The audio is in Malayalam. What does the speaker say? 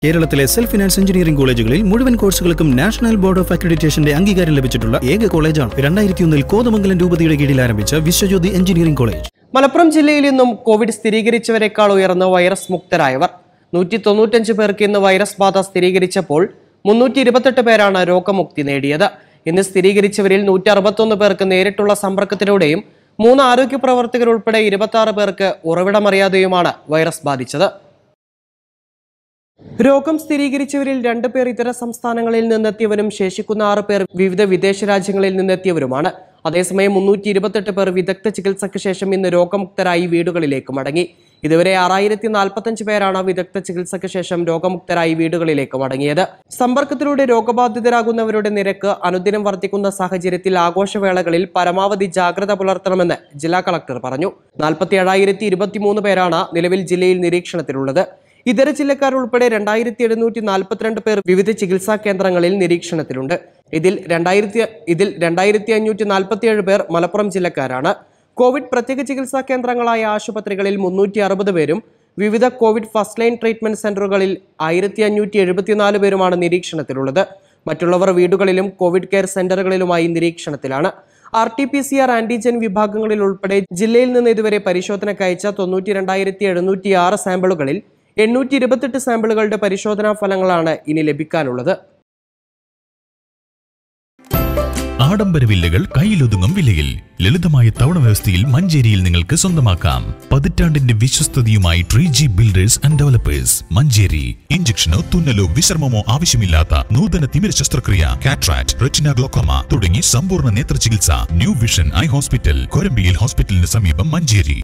കേരളത്തിലെ സെൽഫ് ഫിനാൻസ് എഞ്ചിനീയറിംഗ് കോളേജുകളിൽ മുഴുവൻ കോഴ്സുകൾക്കും നാഷണൽ ബോർഡ് ഓഫ് അക്രഡിറ്റേഷന്റെ അംഗീകാരം ലഭിച്ചിട്ടുള്ള ഏക കോളേജാണ് രണ്ടായിരത്തി ഒന്നിൽ കോതമംഗലം രൂപതയുടെ കീഴിൽ ആരംഭിച്ച വിശ്വജ്യോതി എഞ്ചിനീയറിംഗ് കോളേജ് മലപ്പുറം ജില്ലയിൽ ഇന്നും കോവിഡ് സ്ഥിരീകരിച്ചവരെക്കാൾ ഉയർന്ന വൈറസ് മുക്തരായവർ നൂറ്റി തൊണ്ണൂറ്റഞ്ച് പേർക്ക് ഇന്ന് വൈറസ് ബാധ സ്ഥിരീകരിച്ചപ്പോൾ മുന്നൂറ്റി ഇരുപത്തെട്ട് പേരാണ് രോഗമുക്തി നേടിയത് ഇന്ന് സ്ഥിരീകരിച്ചവരിൽ നൂറ്റി അറുപത്തൊന്ന് പേർക്ക് നേരിട്ടുള്ള സമ്പർക്കത്തിലൂടെയും മൂന്ന് ആരോഗ്യ പ്രവർത്തകർ ഉൾപ്പെടെ ഇരുപത്തി ആറ് പേർക്ക് ഉറവിടമറിയാതെയുമാണ് വൈറസ് ബാധിച്ചത് രോഗം സ്ഥിരീകരിച്ചവരിൽ രണ്ടു പേർ ഇതര സംസ്ഥാനങ്ങളിൽ നിന്നെത്തിയവരും ശേഷിക്കുന്ന ആറ് പേർ വിവിധ വിദേശ രാജ്യങ്ങളിൽ നിന്നെത്തിയവരുമാണ് അതേസമയം മുന്നൂറ്റി ഇരുപത്തെട്ട് പേർ വിദഗ്ധ ചികിത്സയ്ക്ക് ശേഷം ഇന്ന് രോഗമുക്തരായി വീടുകളിലേക്ക് മടങ്ങി ഇതുവരെ ആറായിരത്തി നാൽപ്പത്തഞ്ച് പേരാണ് വിദഗ്ധ ചികിത്സയ്ക്ക് ശേഷം രോഗമുക്തരായി വീടുകളിലേക്ക് മടങ്ങിയത് സമ്പർക്കത്തിലൂടെ രോഗബാധിതരാകുന്നവരുടെ നിരക്ക് അനുദിനം വർദ്ധിക്കുന്ന സാഹചര്യത്തിൽ ആഘോഷവേളകളിൽ പരമാവധി ജാഗ്രത പുലർത്തണമെന്ന് ജില്ലാ കളക്ടർ പറഞ്ഞു നാൽപ്പത്തി ഏഴായിരത്തി ഇരുപത്തിമൂന്ന് പേരാണ് നിലവിൽ ജില്ലയിൽ നിരീക്ഷണത്തിലുള്ളത് ഇതര ജില്ലക്കാർ ഉൾപ്പെടെ രണ്ടായിരത്തി എഴുന്നൂറ്റി നാൽപ്പത്തിരണ്ട് പേർ വിവിധ ചികിത്സാ കേന്ദ്രങ്ങളിൽ നിരീക്ഷണത്തിലുണ്ട് ഇതിൽ രണ്ടായിരത്തി ഇതിൽ രണ്ടായിരത്തി അഞ്ഞൂറ്റി നാൽപ്പത്തിയേഴ് പേർ മലപ്പുറം ജില്ലക്കാരാണ് കോവിഡ് പ്രത്യേക ചികിത്സാ കേന്ദ്രങ്ങളായ ആശുപത്രികളിൽ മുന്നൂറ്റി അറുപത് പേരും വിവിധ കോവിഡ് ഫസ്റ്റ് ലൈൻ ട്രീറ്റ്മെന്റ് സെന്ററുകളിൽ ആയിരത്തി അഞ്ഞൂറ്റി എഴുപത്തിനാല് പേരുമാണ് നിരീക്ഷണത്തിലുള്ളത് മറ്റുള്ളവർ വീടുകളിലും കോവിഡ് കെയർ സെന്ററുകളിലുമായി നിരീക്ഷണത്തിലാണ് R T P C R antigen വിഭാഗങ്ങളിൽ ഉൾപ്പെടെ ജില്ലയിൽ നിന്ന് ഇതുവരെ പരിശോധനയ്ക്ക് അയച്ച തൊണ്ണൂറ്റി രണ്ടായിരത്തി എഴുന്നൂറ്റി ആറ് സാമ്പിളുകളിൽ എണ്ണൂറ്റി ഇരുപത്തെട്ട് സാമ്പിളുകളുടെ പരിശോധനാ ഫലങ്ങളാണ് ഇനി ലഭിക്കാനുള്ളത് ആഡംബര വില്ലകൾ കയ്യിലൊതുങ്ങും വിലയിൽ ലളിതമായ തവണ വ്യവസ്ഥയിൽ മഞ്ചേരിയിൽ നിങ്ങൾക്ക് സ്വന്തമാക്കാം പതിറ്റാണ്ടിന്റെ വിശ്വസ്തതയുമായി tree G builders and developers Manjeri ഇഞ്ചക്ഷനോ തുന്നലോ വിശ്രമമോ ആവശ്യമില്ലാത്ത നൂതന തിമിര ശസ്ത്രക്രിയ കാട്രാക്ട് റെറ്റിന ഗ്ലോക്കോമ തുടങ്ങി സമ്പൂർണ്ണ നേത്ര ചികിത്സ ന്യൂ വിഷൻ ഐ ഹോസ്പിറ്റൽ കൊരമ്പിയിൽ ഹോസ്പിറ്റലിന് സമീപം മഞ്ചേരി